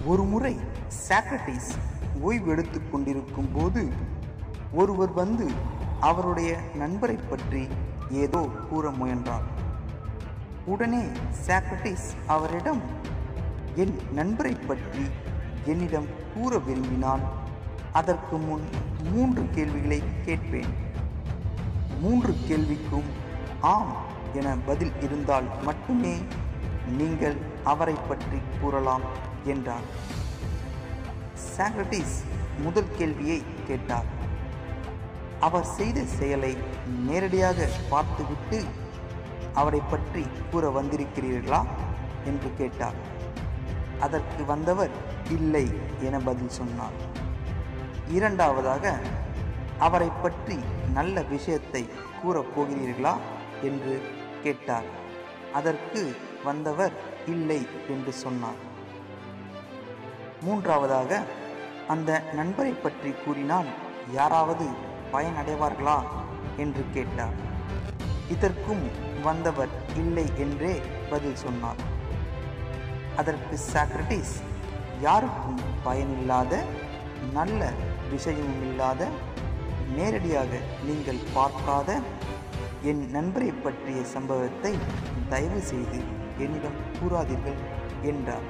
ஒரு முறை சாக்ரட்டிஸ் ஓய்வு எடுத்துக் கொண்டிருக்கும் போது ஒருவர் வந்து அவருடைய நண்பரை பற்றி ஏதோ கூற முயன்றார் உடனே சாக்ரட்டிஸ் அவரிடம் என் நண்பரை பற்றி என்னிடம் கூற விரும்பினால் அதற்கு முன் மூன்று கேள்விகளை கேட்பேன் மூன்று கேள்விக்கும் ஆம் என பதில் இருந்தால் மட்டுமே நீங்கள் அவரை பற்றி கூறலாம் என்றார் சாக்ரட்டிஸ் முதல் கேள்வியை கேட்டார் அவர் செய்த செயலை நேரடியாக பார்த்துவிட்டு அவரை பற்றி கூற வந்திருக்கிறீர்களா என்று கேட்டார் அதற்கு வந்தவர் இல்லை என பதில் சொன்னார் இரண்டாவதாக அவரை பற்றி நல்ல விஷயத்தை கூறப் போகிறீர்களா என்று கேட்டார் அதற்கு வந்தவர் இல்லை என்று சொன்னார் மூன்றாவதாக அந்த நண்பரை பற்றி கூறினால் யாராவது பயனடைவார்களா என்று கேட்டார் இதற்கும் வந்தவர் இல்லை என்றே பதில் சொன்னார் அதற்கு சாக்ரட்டிஸ் யாருக்கும் பயனில்லாத நல்ல விஷயமும் இல்லாத நேரடியாக நீங்கள் பார்க்காத என் நண்பரை பற்றிய சம்பவத்தை தயவு செய்து என்னிடம் கூறாதீர்கள் என்றார்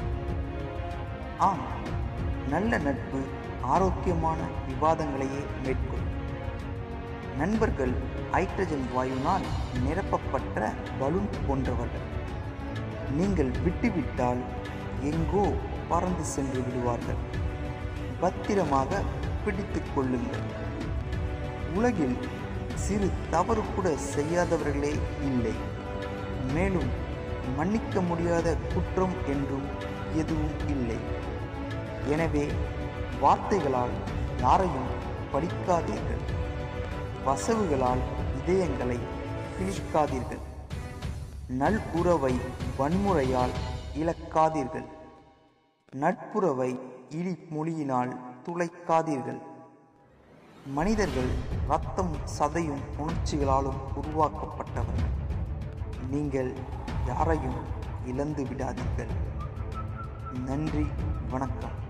ஆம் நல்ல நட்பு ஆரோக்கியமான விவாதங்களையே மேற்கொள்ளும் நண்பர்கள் ஹைட்ரஜன் வாயுனால் நிரப்பப்பட்ட பலூன் போன்றவர்கள் நீங்கள் விட்டுவிட்டால் எங்கோ பறந்து சென்று விடுவார்கள் பத்திரமாக பிடித்துக் கொள்ளுங்கள் உலகில் சிறு தவறு கூட செய்யாதவர்களே இல்லை மேலும் மன்னிக்க முடியாத குற்றம் என்றும் எதுவும் இல்லை எனவே வார்த்தைகளால் யாரையும் படிக்காதீர்கள் வசவுகளால் இதயங்களை கிழிக்காதீர்கள் நல் உறவை வன்முறையால் இழக்காதீர்கள் நட்புறவை இழி மொழியினால் துளைக்காதீர்கள் மனிதர்கள் ரத்தம் சதையும் உணர்ச்சிகளாலும் உருவாக்கப்பட்டவர்கள் நீங்கள் யாரையும் இழந்து விடாதீர்கள் நன்றி வணக்கம்